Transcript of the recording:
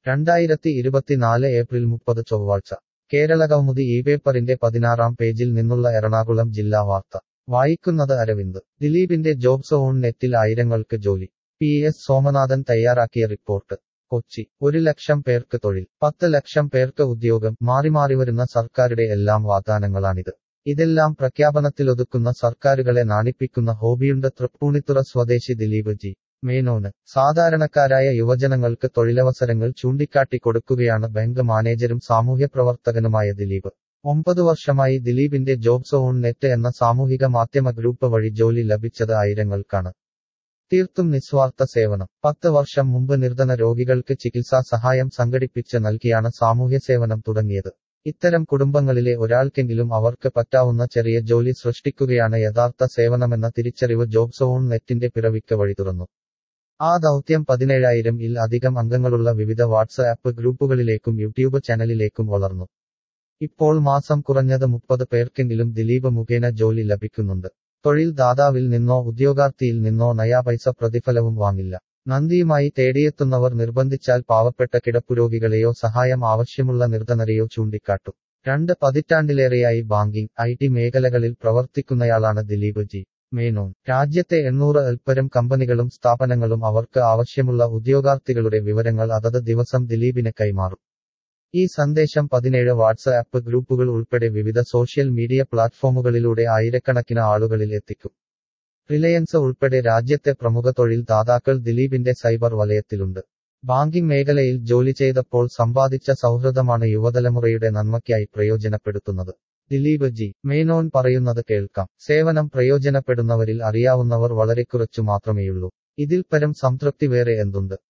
രണ്ടായിരത്തി ഇരുപത്തിനാല് ഏപ്രിൽ മുപ്പത് ചൊവ്വാഴ്ച കേരളകൗമുദി ഈ പേപ്പറിന്റെ പതിനാറാം പേജിൽ നിന്നുള്ള എറണാകുളം ജില്ലാ വാർത്ത വായിക്കുന്നത് അരവിന്ദ് ദിലീപിന്റെ ജോബ്സ് ഓൺ നെറ്റിൽ ആയിരങ്ങൾക്ക് ജോലി പി എസ് സോമനാഥൻ തയ്യാറാക്കിയ റിപ്പോർട്ട് കൊച്ചി ഒരു ലക്ഷം പേർക്ക് തൊഴിൽ പത്ത് ലക്ഷം പേർക്ക് ഉദ്യോഗം മാറിമാറിവരുന്ന സർക്കാരുടെ എല്ലാം വാഗ്ദാനങ്ങളാണിത് ഇതെല്ലാം പ്രഖ്യാപനത്തിലൊതുക്കുന്ന സർക്കാരുകളെ നാണിപ്പിക്കുന്ന ഹോബിയുണ്ട് തൃപ്പൂണിത്തുറ സ്വദേശി ദിലീപ് ജി മേനോന് സാധാരണക്കാരായ യുവജനങ്ങൾക്ക് തൊഴിലവസരങ്ങൾ ചൂണ്ടിക്കാട്ടി കൊടുക്കുകയാണ് ബാങ്ക് മാനേജരും സാമൂഹ്യപ്രവർത്തകനുമായ ദിലീപ് ഒമ്പത് വർഷമായി ദിലീപിന്റെ ജോബ്സ് ഓൺ നെറ്റ് എന്ന സാമൂഹിക മാധ്യമ ഗ്രൂപ്പ് വഴി ജോലി ലഭിച്ചത് ആയിരങ്ങൾക്കാണ് തീർത്തും നിസ്വാർത്ഥ സേവനം പത്ത് വർഷം മുമ്പ് നിർധന രോഗികൾക്ക് ചികിത്സാ സഹായം സംഘടിപ്പിച്ച് നൽകിയാണ് സാമൂഹ്യ സേവനം തുടങ്ങിയത് ഇത്തരം കുടുംബങ്ങളിലെ ഒരാൾക്കെങ്കിലും അവർക്ക് പറ്റാവുന്ന ചെറിയ ജോലി സൃഷ്ടിക്കുകയാണ് യഥാർത്ഥ സേവനമെന്ന തിരിച്ചറിവ് ജോബ്സ് ഓൺ നെറ്റിന്റെ പിറവിക്ക് വഴി തുറന്നു ആ ദൗത്യം പതിനേഴായിരം ഇൽ അധികം അംഗങ്ങളുള്ള വിവിധ വാട്സ്ആപ്പ് ഗ്രൂപ്പുകളിലേക്കും യൂട്യൂബ് ചാനലിലേക്കും വളർന്നു ഇപ്പോൾ മാസം കുറഞ്ഞത് മുപ്പത് പേർക്കെങ്കിലും ദിലീപ് മുഖേന ജോലി ലഭിക്കുന്നുണ്ട് തൊഴിൽ ദാതാവിൽ നിന്നോ ഉദ്യോഗാർത്ഥിയിൽ നിന്നോ നയാ പൈസ പ്രതിഫലവും വാങ്ങില്ല നന്ദിയുമായി തേടിയെത്തുന്നവർ നിർബന്ധിച്ചാൽ പാവപ്പെട്ട കിടപ്പുരോഗികളെയോ സഹായം ആവശ്യമുള്ള നിർധനരെയോ ചൂണ്ടിക്കാട്ടും രണ്ട് പതിറ്റാണ്ടിലേറെയായി ബാങ്കിംഗ് ഐ ടി മേഖലകളിൽ പ്രവർത്തിക്കുന്നയാളാണ് ദിലീപ് ജി മേനോൻ രാജ്യത്തെ എണ്ണൂറ് അൽപ്പരം കമ്പനികളും സ്ഥാപനങ്ങളും അവർക്ക് ആവശ്യമുള്ള ഉദ്യോഗാർത്ഥികളുടെ വിവരങ്ങൾ അതത് ദിവസം ദിലീപിന് കൈമാറും ഈ സന്ദേശം പതിനേഴ് വാട്സ്ആപ്പ് ഗ്രൂപ്പുകൾ ഉൾപ്പെടെ വിവിധ സോഷ്യൽ മീഡിയ പ്ലാറ്റ്ഫോമുകളിലൂടെ ആയിരക്കണക്കിന് ആളുകളിൽ എത്തിക്കും റിലയൻസ് ഉൾപ്പെടെ രാജ്യത്തെ പ്രമുഖ തൊഴിൽ ദാതാക്കൾ ദിലീപിന്റെ സൈബർ വലയത്തിലുണ്ട് ബാങ്കിംഗ് മേഖലയിൽ ജോലി ചെയ്തപ്പോൾ സമ്പാദിച്ച സൗഹൃദമാണ് യുവതലമുറയുടെ നന്മയ്ക്കായി പ്രയോജനപ്പെടുത്തുന്നത് ദിലീപ് ജി മേനോൻ പറയുന്നത് കേൾക്കാം സേവനം പ്രയോജനപ്പെടുന്നവരിൽ അറിയാവുന്നവർ വളരെ കുറച്ചു മാത്രമേയുള്ളൂ ഇതിൽ പരം സംതൃപ്തി വേറെ എന്തുണ്ട്